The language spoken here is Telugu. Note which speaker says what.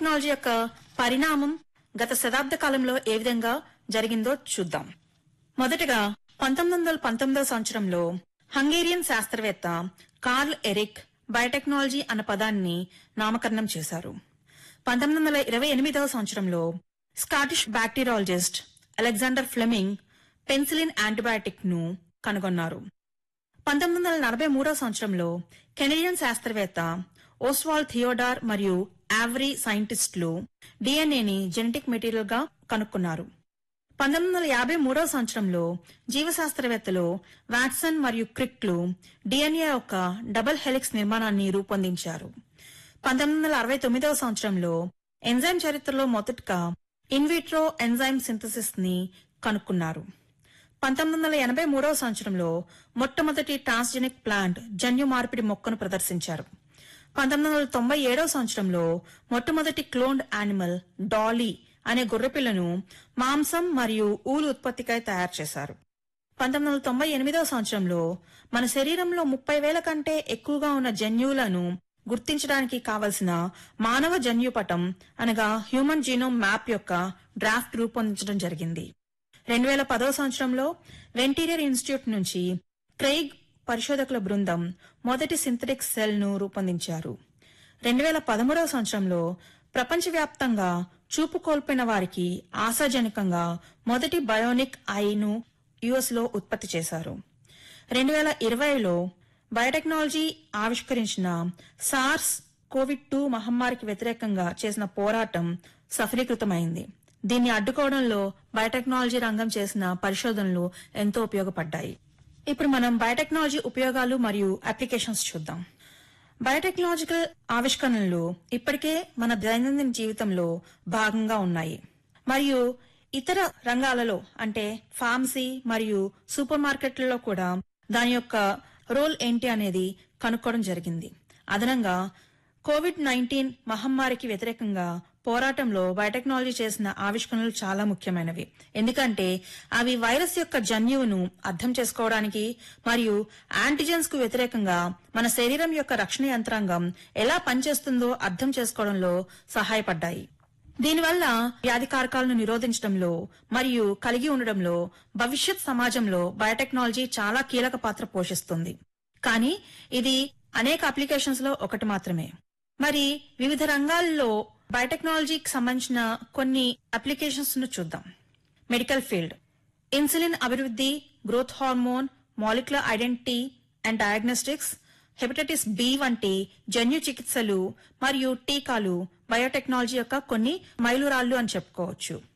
Speaker 1: బయోటెక్నాలజీ యొక్క పరిణామం గత శతాబ్ద కాలంలో ఏ విధంగా జరిగిందో చూద్దాం మొదటగా పంతొమ్మిది వందల పంతొమ్మిదవ సంవత్సరంలో హంగేరియన్ శాస్త్రవేత్త కార్ల్ ఎరిక్ బయోటెక్నాలజీ అన్న పదాన్ని నామకరణం చేశారు పంతొమ్మిది వందల ఇరవై ఎనిమిదవ సంవత్సరంలో Scottish bacteriologist Alexander Fleming penicillin antibiotic ను కనుగొన్నారు పంతొమ్మిది వందల నలభై మూడవ సంవత్సరంలో కెనడియన్ శాస్త్రవేత్త ఓస్వాల్ థియోడార్ మరియు ఆవ్రీ సైంటిస్టులు డిఎన్ఏని జెనెటిక్ మెటీరియల్ గా కనుక్కున్నారు పంతొమ్మిది వందల యాభై మూడవ సంవత్సరంలో జీవశాస్త్రవేత్తలు వాట్సన్ మరియు క్రిక్లు డిఎన్ఏ యొక్క డబుల్ హెలిక్స్ నిర్మాణాన్ని రూపొందించారు పంతొమ్మిది వందల అరవై తొమ్మిదవ సంవత్సరంలో ఎంజైమ్ చరిత్రలో మొదటగా ఇన్విట్రో ఎంజైమ్ సింథసిస్ ని కనుక్కున్నారు పంతొమ్మిది వందల ఎనభై మూడవ సంవత్సరంలో మొట్టమొదటి ట్రాన్స్జెనిక్ ప్లాంట్ జన్యు మార్పిడి మొక్కను ప్రదర్శించారు పంతొమ్మిది వందల తొంభై ఏడవ సంవత్సరంలో మొట్టమొదటి క్లోన్డ్ యానిమల్ డాలీ అనే గొర్రెపిల్లను మాంసం మరియు ఊలు ఉత్పత్తికై తయారు చేశారు పంతొమ్మిది వందల తొంభై ఎనిమిదవ సంవత్సరంలో మన శరీరంలో ముప్పై వేల కంటే ఎక్కువగా ఉన్న జన్యువులను గుర్తించడానికి కావలసిన మానవ జన్యుపటం అనగా హ్యూమన్ జీనోమ్ మ్యాప్ యొక్క డ్రాఫ్ట్ రూపొందించడం జరిగింది రెండు వేల పదవ సంవత్సరంలో వెంటీరియర్ ఇన్స్టిట్యూట్ నుంచి క్రెయిగ్ పరిశోధకుల బృందం మొదటి సింథటిక్ సెల్ ను రూపొందించారు రెండు వేల పదమూడవ సంవత్సరంలో ప్రపంచవ్యాప్తంగా చూపు కోల్పోయిన వారికి ఆశాజనకంగా మొదటి బయోనిక్ ఐను యుఎస్ లో ఉత్పత్తి చేశారు రెండు వేల ఇరవైలో బయోటెక్నాలజీ ఆవిష్కరించిన సార్స్ కోవిడ్ టూ మహమ్మారికి వ్యతిరేకంగా చేసిన పోరాటం సఫలీకృతమైంది దీన్ని అడ్డుకోవడంలో బయోటెక్నాలజీ రంగం చేసిన పరిశోధనలు ఎంతో ఉపయోగపడ్డాయి ఇప్పుడు మనం బయోటెక్నాలజీ ఉపయోగాలు మరియు అప్లికేషన్స్ చూద్దాం బయోటెక్నాలజికల్ ఆవిష్కరణలు ఇప్పటికే మన దైనందిన జీవితంలో భాగంగా ఉన్నాయి మరియు ఇతర రంగాలలో అంటే ఫార్మసీ మరియు సూపర్ మార్కెట్లలో కూడా దాని యొక్క రోల్ ఏంటి అనేది కనుక్కోవడం జరిగింది అదనంగా కోవిడ్ నైన్టీన్ మహమ్మారికి వ్యతిరేకంగా పోరాటంలో బయోటెక్నాలజీ చేసిన ఆవిష్కరణలు చాలా ముఖ్యమైనవి ఎందుకంటే అవి వైరస్ యొక్క జన్యువును అర్థం చేసుకోవడానికి మరియు యాంటీజెన్స్ కు వ్యతిరేకంగా మన శరీరం యొక్క రక్షణ యంత్రాంగం ఎలా పనిచేస్తుందో అర్థం చేసుకోవడంలో సహాయపడ్డాయి దీనివల్ల వ్యాధి కారకాలను నిరోధించడంలో మరియు కలిగి ఉండడంలో భవిష్యత్ సమాజంలో బయోటెక్నాలజీ చాలా కీలక పాత్ర పోషిస్తుంది కానీ ఇది అనేక అప్లికేషన్స్ లో ఒకటి మాత్రమే మరి వివిధ రంగాల్లో బయోటెక్నాలజీకి సంబంధించిన కొన్ని అప్లికేషన్స్ ను చూద్దాం మెడికల్ ఫీల్డ్ ఇన్సులిన్ అభివృద్ధి growth hormone molecular identity and diagnostics hepatitis B వంటి జన్యు చికిత్సలు మరియు టీకాలు బయోటెక్నాలజీ యొక్క కొన్ని మైలురాళ్లు అని చెప్పుకోవచ్చు